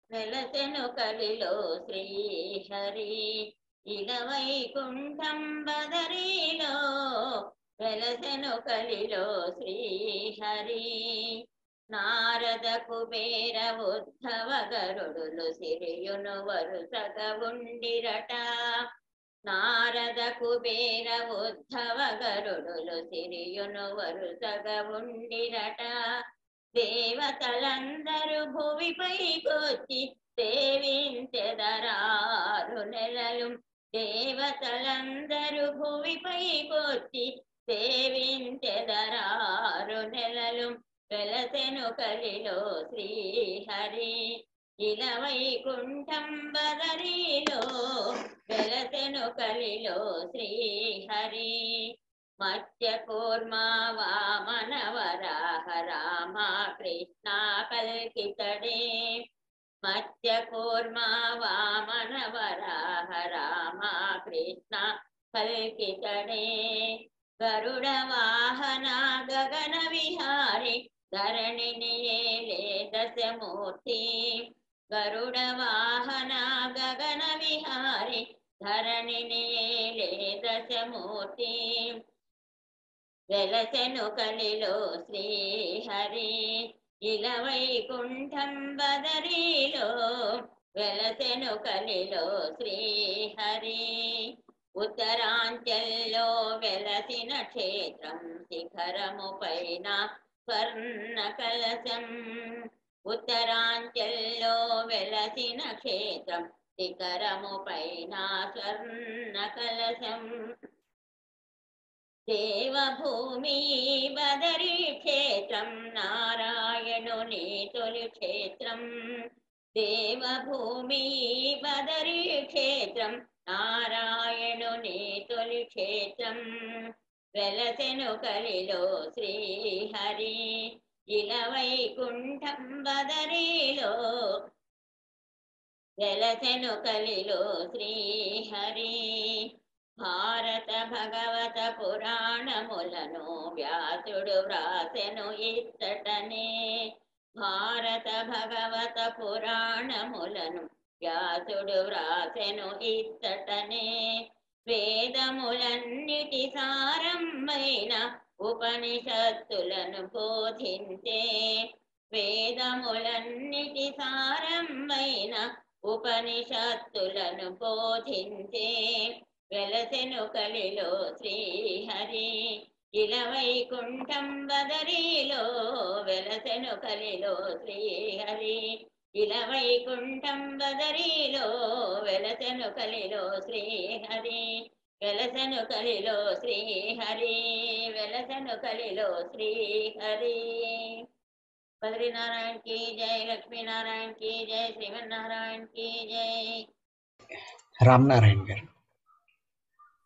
వెలసెను కలిలో శ్రీహరి ఇల వైకుంఠం బదరిలో వెలసెను కలిలో శ్రీహరి నారద కుబేర ఉద్ధవ గరుడులు సిరియును వరుసగ ఉండిరట నారద కుబేర ఉద్ధవ గరుడులు సిరియును వరుసగ ఉండిరట దేవతలందరూ భువిపైకొచ్చి సేవించెదరారు నెలలు దేవతలందరూ భువిపైకొచ్చి సేవించెదరారు నెలలు వెలసెను కలిలో శ్రీహరి ఇల వైకుంఠం బదరిలో వెలసెను కలిలో శ్రీహరి మత్స్య కూర్మ వామన వరాహ రామ కృష్ణ కల్కితడే మత్స్య కూర్మ వామన వరాహ రామ కృష్ణ కల్కితడే గరుడ వాహన గగన విహారి ధరణిని ఏలే దశమూర్తి గరుడ వాహన గగన విహారి ధరణిని ఏలే దశమూర్తి వెలసెను కలిలో శ్రీహరి ఇల వైకుంఠం బదరిలో వెలసెను కలిలో శ్రీహరి ఉత్తరాంచల్లో వెలసిన క్షేత్రం శిఖరము పైన స్వర్ణ కలశం ఉత్తరాంచల్లో వెలసిన క్షేత్రం శిఖరము పైన స్వర్ణ కలశం దేవభూమి బదరి క్షేత్రం నారాయణుని తొలి క్షేత్రం దేవభూమి బదరి క్షేత్రం నారాయణుని తొలి క్షేత్రం వెలసెను కలిలో శ్రీహరి ఇల వైకుంఠం బదరిలో వెలసెను కలిలో శ్రీహరి భారత భగవత పురాణములను వ్యాసుడు వ్రాసెను ఇత్తటనే భారత భగవత పురాణములను వ్యాసుడు వ్రాసెను ఇత్తటనే వేదములన్నిటి సారమైన ఉపనిషత్తులను బోధించే వేదములన్నిటి సారమైన ఉపనిషత్తులను బోధించే వెలసెను కలిలో శ్రీహరి ఇల వైకుంఠం బదరిలో వెలసెను కలిలో శ్రీహరి ఇల వైకుంఠం బదరిలో వెలసెను కలిలో శ్రీహరి వెలసెను కలిలో శ్రీహరి వెలసెను కలిలో శ్రీహరి బద్రీనారాయణ की जय लक्ष्मी नारायण की जय श्रीमन नारायण की जय రామ్ నారాయణ గారు